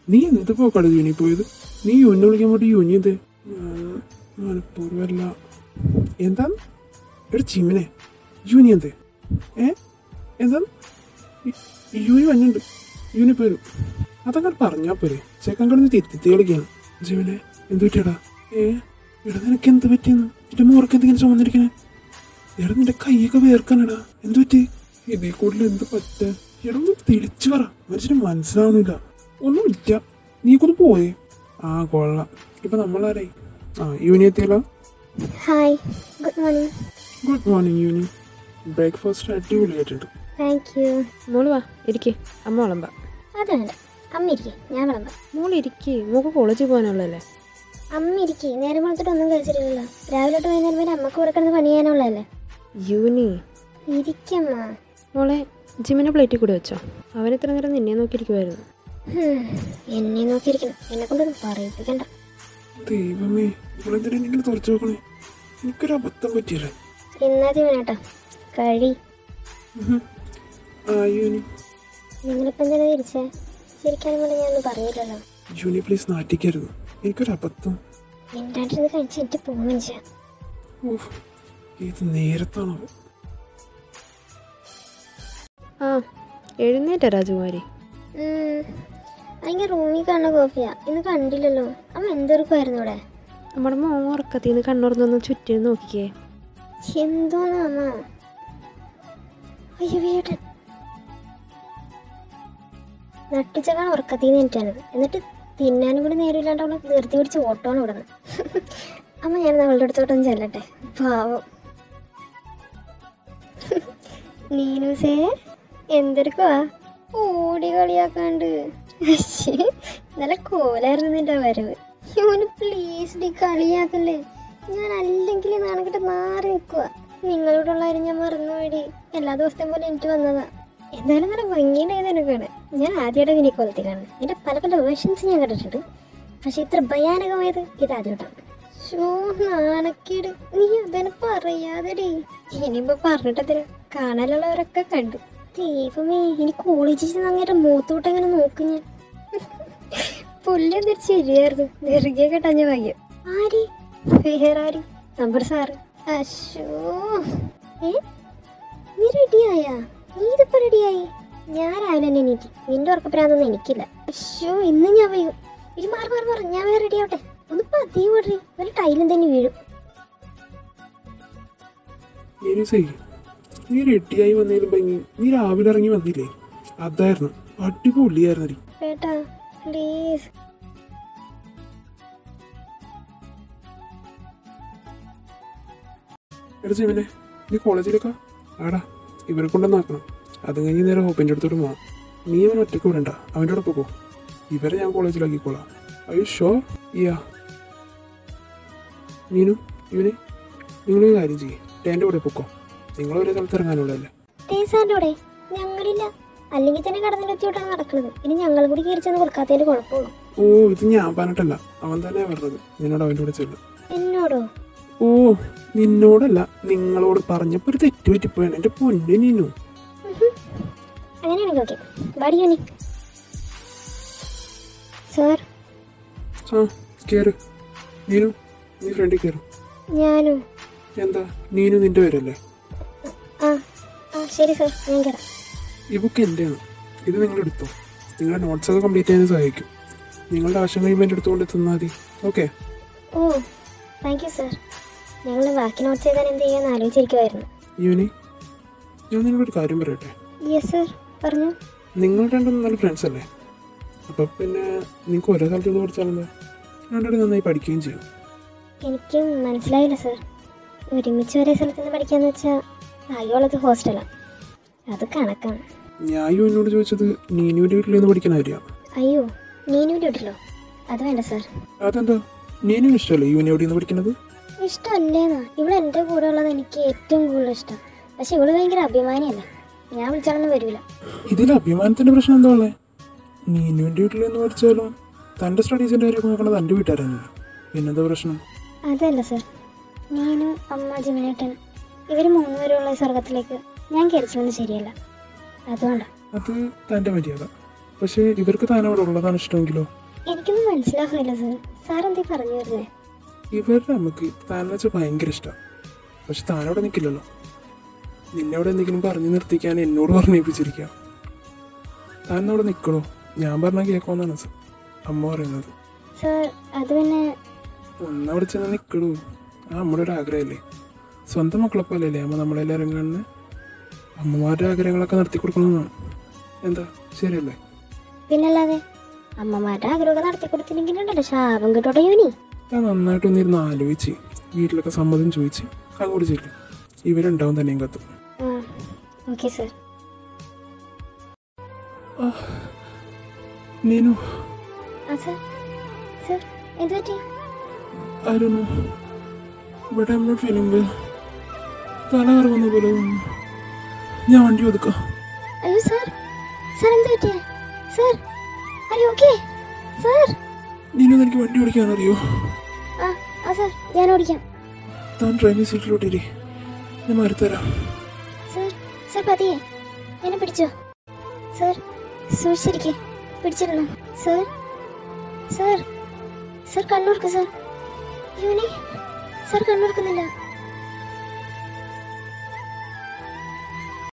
നീ എന്ത് പോക്കാണ് യൂനി പോയത് നീ യൂനിനെ വിളിക്കാൻ വേണ്ടി യൂനി എന്ത് മനഃപൂർവ്വമല്ല എന്താ എടാ ചിമിനെ യൂനി എന്ത് ഏ എന്താ യൂനി വന്നുണ്ട് യൂനി പോയത് അതങ്ങനെ പറഞ്ഞാ പോരെ ചെക്കൻ കിടന്ന് തിരുത്തി കളിക്കാണ് ജിമിനെ എന്ത് പറ്റിയടാ ഏ എടാ നിനക്ക് എന്ത് പറ്റിയെന്ന് എന്റെ മോർക്ക് എന്തെങ്കിലും ചുമന്നിരിക്കണേ എടാ നിന്റെ കൈയൊക്കെ വേർക്കാനടാ എന്ത് പറ്റി ഇതിൽ കൂടുതൽ എന്ത് പറ്റ എടാ ഒന്ന് തെളിച്ചു പറ മനുഷ്യന് മനസ്സിലാവണില്ല ഒന്നുമില്ല നീക്കൊന്ന് പോയേ ആ കൊള്ളാം ഇപ്പൊ നമ്മളാരായി ആ യൂനി എത്തിയല്ലോ hi good morning good morning യൂനി ബ്രേക്ക്ഫാസ്റ്റ് അടിപൊളിയായിട്ടുണ്ട് താങ്ക് യു മോള് വാ ഇരിക്കേ അമ്മ വിളമ്പ അത് വേണ്ട അമ്മ ഇരിക്കേ ഞാൻ വിളമ്പാം മോൾ ഇരിക്കേ മോക്ക് കോളേജിൽ പോകാനുള്ളതല്ലേ അമ്മ ഇരിക്കേ നേരം വളർത്തിട്ട് ഒന്നും കഴിച്ചിട്ടില്ലല്ലോ രാവിലെ തൊട്ട് വൈകുന്നേരം വരെ അമ്മക്ക് കൂടെ കിടന്ന് പണി ചെയ്യാനുള്ളതല്ലേ യൂനി ഇരിക്കമ്മ മോളെ ജിമിനെ പ്ലേറ്റിൽ കൂടെ വെച്ചോ അവൻ ഇത്ര നേരം നിന്നെ നോക്കിയിരിക്കുമായിരുന്നു ഹും, എന്നെ നോക്കിയിരിക്കണം എന്നെ കൊണ്ടൊന്നും പറയിപ്പിക്കണ്ട ദൈവമേ ഇവളെന്തിനാ നിങ്ങൾ തുറച്ചു നോക്കണേ എനിക്കൊരു അബദ്ധം പറ്റിയില്ല ഇന്നാദ്യം വേണേട്ടാ കഴി ആ യൂനി നിങ്ങളിപ്പോൾ എന്തിനാ തിരിച്ചേ ശരിക്കാനും കൊണ്ട് ഞാനൊന്നും പറഞ്ഞില്ലല്ലോ യൂനി പ്ലീസ് നാട്ടിക്കരുത് എനിക്കൊരു അബദ്ധം മിണ്ടാണ്ടിരുന്ന് കഴിച്ച് എനിക്ക് പോകുകയും ചെയ്യാം ഓഹ് ഇത് നേരത്താണോ ആ എഴുന്നേറ്റ രാജകുമാരി ഭയങ്കര റൂമിൽ കാണുന്ന കോഫിയാ ഇന്ന് കണ്ടില്ലല്ലോ അമ്മ എന്തെടുക്കുമായിരുന്നു ഇവിടെ നമ്മുടെ മോൻ ഉറക്കത്തിൽ നിന്ന് കണ്ണുറന്നൊന്ന് ചുറ്റിനും നോക്കിക്കേ എന്തോന്ന് അമ്മ അയ്യോ വീട്ടൻ നട്ടുച്ചക്കാണ് ഉറക്കത്തിൽ നിന്ന് എനിക്കാനത് എന്നിട്ട് തിന്നാനും കൂടി നേരമില്ലാണ്ട് അവളെ നിർത്തി പിടിച്ച് ഓട്ടമാണ് ഇവിടുന്ന് അമ്മ ഞാൻ അവളുടെ അടുത്തോട്ടൊന്ന് ചെല്ലട്ടെ പാവം നീനൂസേ എന്തെടുക്കുവാ ഓടി കളിയാക്കാണ്ട് ശ്ശേ, നല്ല കോലായിരുന്നു നിന്റെ വരവ് യോന് പ്ലീസ് ഡി കളിയാക്കല്ലേ ഞാൻ അല്ലെങ്കിൽ നാണക്കിട്ട് മാറി നിൽക്കുക നിങ്ങളോടുള്ള കാര്യം ഞാൻ മറന്നുപോയി എല്ലാ ദിവസത്തെയും പോലെ എനിക്ക് വന്നതാ എന്തായാലും നല്ല ഭംഗിയുടെ നിനക്കാണ് ഞാൻ ആദ്യമായിട്ട് നിന്നെ കൊലത്തി കാണുന്നത് ഇതിന്റെ പല പല വേർഷൻസ് ഞാൻ കണ്ടിട്ടുണ്ട് പക്ഷെ ഇത്ര ഭയാനകമായത് ഇത് ആദ്യമായിട്ടാണ് ഷോ നാണക്കേട് നീ അതിനെ പറയാതെടി ഇനിയിപ്പോ പറഞ്ഞിട്ടതിന് കാണാനുള്ളവരൊക്കെ കണ്ടു ദൈവമേ ഇനി കോളേജിൽ ചെന്ന് അങ്ങേരെ മൂത്തോട്ട് എങ്ങനെ നോക്കും ഞാൻ പുല്ല് എന്തൊരു ശരിയായിരുന്നു നെറുകിയ കെട്ടഞ്ഞ ഭാഗ്യം ആര് വേറെ ആര് നമ്പർ സാറ് അശോ ഏ നീ റെഡിയായാ നീ ഇതിപ്പോ റെഡിയായി ഞാൻ രാവിലെ തന്നെ എണീറ്റ് നിന്റെ ഉറക്കപ്പരാതൊന്നും എനിക്കില്ല അശോ ഇന്ന് ഞാൻ വൈകും ഇത് മാറി മാറി മാറി ഞാൻ വേറെ റെഡി ആവട്ടെ ഒന്ന് പതിയെ വിടറി ഒരു ടൈലും തന്നെ വീഴും ഇനി സൈ നീ റെഡിയായി വന്നതിലും ഭംഗി നീ രാവിലെ ഇറങ്ങി വന്നില്ലേ അതായിരുന്നു അടിപൊളിയായിരുന്നു ഏട്ടാ പ്ലീസ് എടാ ജീവനെ നീ കോളേജിലേക്കാ ആടാ ഇവരെ കൊണ്ടുവന്നാക്കണം അത് കഴിഞ്ഞ് നേരെ ഹോപ്പിൻ്റെ അടുത്തോട്ട് പോവാം നീ അവൻ ഒറ്റയ്ക്ക് വിടണ്ട അവൻ്റെ കൂടെ പോകോ ഇവരെ ഞാൻ കോളേജിലാക്കിക്കോളാം അയ്യോ ഷോ യാ നീനു ഇവനെ നിങ്ങളൊരു കാര്യം ചെയ്യേ എൻ്റെ കൂടെ പൊക്കോ നിങ്ങൾ ഒരേ സ്ഥലത്ത് ഇറങ്ങാനുള്ളതല്ലേ ടേസാറിന്റെ കൂടെ ഞങ്ങളില്ല അല്ലെങ്കിൽ തന്നെ കടന്നിലെത്തിയോട്ടാണ് നടക്കുന്നത് ഇനി ഞങ്ങൾ കൂടി കയറി ചെന്ന് കൊടുക്കാത്തതിന്റെ കുഴപ്പമുള്ളൂ ഓ ഇത് ഞാൻ പറഞ്ഞിട്ടല്ല അവൻ തന്നെ പറഞ്ഞത് നിന്നോട് അവൻ്റെ കൂടെ ചെല്ലും എന്നോടോ ഓ നിന്നോടല്ല നിങ്ങളോട് പറഞ്ഞപ്പോൾ ഒരു തെറ്റ് പറ്റിപ്പോയാണ് എൻ്റെ പൊന്നു നീനു അങ്ങനെയാണെങ്കിൽ ഓക്കെ ബാഡി യൂണിക് സാർ ആ കയറ് നീനു നീ ഫ്രണ്ടിൽ കയറും ഞാനോ എന്താ നീനു നിന്റെ പേരല്ലേ ആ ആ ശരി സാർ ഞാൻ കയറാം ഈ ബുക്ക് എൻ്റെയാണ് ഇത് നിങ്ങൾ എടുത്തോ നിങ്ങളുടെ നോട്ട്സ് ഒക്കെ കംപ്ലീറ്റ് ചെയ്യാൻ സഹായിക്കും നിങ്ങളുടെ ആവശ്യം കഴിയുമ്പോൾ എൻ്റെ അടുത്തുകൊണ്ട് തന്നാൽ മതി okay oh thank you sir ഞങ്ങൾ ബാക്കി നോട്ട്സ് എഴുതാൻ എന്ത് ചെയ്യാന്ന് ആലോചിച്ചിരിക്കുമായിരുന്നു യൂനി ഞാൻ നിങ്ങളൊരു കാര്യം പറയട്ടെ യെസ് സാർ പറഞ്ഞു നിങ്ങൾ രണ്ടും നല്ല ഫ്രണ്ട്സ് അല്ലേ അപ്പം പിന്നെ നിങ്ങൾക്ക് ഒരേ സ്ഥലത്ത് നിന്ന് പഠിച്ചാലെന്താ രണ്ടുപേരും നന്നായി പഠിക്കുകയും ചെയ്യും എനിക്ക് മനസ്സിലായില്ല സാർ ഒരുമിച്ച് ഒരേ സ്ഥലത്ത് നിന്ന് പഠിക്കാന്ന് വെച്ചാൽ ആകെയുള്ളത് ഹോസ്റ്റലാണ് അത് കണക്കാണ് ഞാൻ യു എന്നോട് ചോദിച്ചത് നീനുവിൻ്റെ വീട്ടിൽ നിന്ന് പഠിക്കുന്ന കാര്യമാണ് അയ്യോ നീനുവിൻ്റെ വീട്ടിലോ അത് വേണ്ട സാർ അതെന്താ നീനും ഇഷ്ടമല്ലേ യുവിനെ എവിടെ നിന്ന് പഠിക്കുന്നത് ഇഷ്ടമല്ലേന്നാ ഇവിടെ എൻ്റെ കൂടെ ഉള്ളത് എനിക്ക് ഏറ്റവും കൂടുതൽ ഇഷ്ടം പക്ഷെ ഇവള് ഭയങ്കര അഭിമാനിയല്ല ഞാൻ വിളിച്ചാലൊന്നും വരില്ല ഇതിൽ അഭിമാനത്തിൻ്റെ പ്രശ്നം എന്താ ഉള്ളത് നീനുവിൻ്റെ വീട്ടിൽ നിന്ന് പഠിച്ചാലും തൻ്റെ സ്റ്റഡീസിൻ്റെ കാര്യം നോക്കണത് എൻ്റെ വീട്ടുകാരാണ് പിന്നെന്താ പ്രശ്നം അതല്ല സാർ ഞാനും അമ്മ ജിമിനേട്ടൻ ഇവർ മൂന്നുപേരുള്ള ഈ സ്വർഗത്തിലേക്ക് ഞാൻ കയറിച്ചൊന്നും ശരിയല്ല അതുകൊണ്ടാണ് അത് തൻ്റെ മര്യാദ പക്ഷേ ഇവർക്ക് താൻ അവിടെ ഉള്ളതാണ് ഇഷ്ടമെങ്കിലോ എനിക്കൊന്നും മനസ്സിലാകുന്നില്ല സാർ സാർ എന്തേ പറഞ്ഞു വരുന്നേ ഇവരുടെ അമ്മക്ക് താനെന്ന് വെച്ചാൽ ഭയങ്കര ഇഷ്ടമാണ് പക്ഷെ താനവിടെ നിൽക്കില്ലല്ലോ നിന്നെ അവിടെ എന്തെങ്കിലും പറഞ്ഞു നിർത്തിക്കാൻ എന്നോട് പറഞ്ഞേൽപ്പിച്ചിരിക്കുക താൻ അവിടെ നിൽക്കണോ ഞാൻ പറഞ്ഞാൽ കേൾക്കാമെന്നാണ് സർ അമ്മ പറയുന്നത് സാർ അത് പിന്നെ ഒന്നവിടെ ചെന്ന് നിൽക്കണു ആ നമ്മുടെ ഒരു ആഗ്രഹമല്ലേ സ്വന്തം മക്കളെ പോലെയല്ലേ അമ്മ നമ്മളെല്ലാവരും കാണുന്നത് അമ്മമാരുടെ ആഗ്രഹങ്ങളൊക്കെ നടത്തി കൊടുക്കണമെന്നാണ് എന്താ ശരിയല്ലേ പിന്നല്ലാതെ അമ്മമാരുടെ ആഗ്രഹമൊക്കെ നടത്തി കൊടുത്തില്ലെങ്കിലുണ്ടല്ലോ ശാപം കിട്ടോട്ടെ യൂനി ഞാൻ നന്നായിട്ടൊന്നിരുന്ന് ആലോചിച്ച് വീട്ടിലൊക്കെ സമ്മതം ചോദിച്ച് അങ്ങോട്ട് ചെല്ലും ഇവരുണ്ടാവും തന്നെയും കത്തും ആ ഓക്കെ സാർ നീനു ആ സാർ സാർ എന്ത് പറ്റി ആയിരുന്നു ഇവിടെ നമ്മൾ ഫിലിമിൽ തല കറങ്ങുന്ന പോലെ തോന്നുന്നു ഞാൻ വണ്ടി ഒതുക്കാം അയ്യോ സാർ സാർ എന്ത് പറ്റിയ സാർ അയ്യോ ഓക്കെ സാർ നീനു എനിക്ക് വണ്ടി ഓടിക്കാൻ അറിയോ ആ ആ സാർ ഞാൻ ഓടിക്കാം താൻ ഡ്രൈവിംഗ് സീറ്റിലോട്ടിരി ഞാൻ മാറിത്തരാം സാർ സാർ പതിയെ എന്നെ പിടിച്ചോ സാർ സൂക്ഷിച്ചിരിക്കെ പിടിച്ചിരുന്നു സാർ സാർ സാർ കണ്ണൂർക്ക് സാർ യൂനി സാർ കണ്ണൂർക്കുന്നില്ല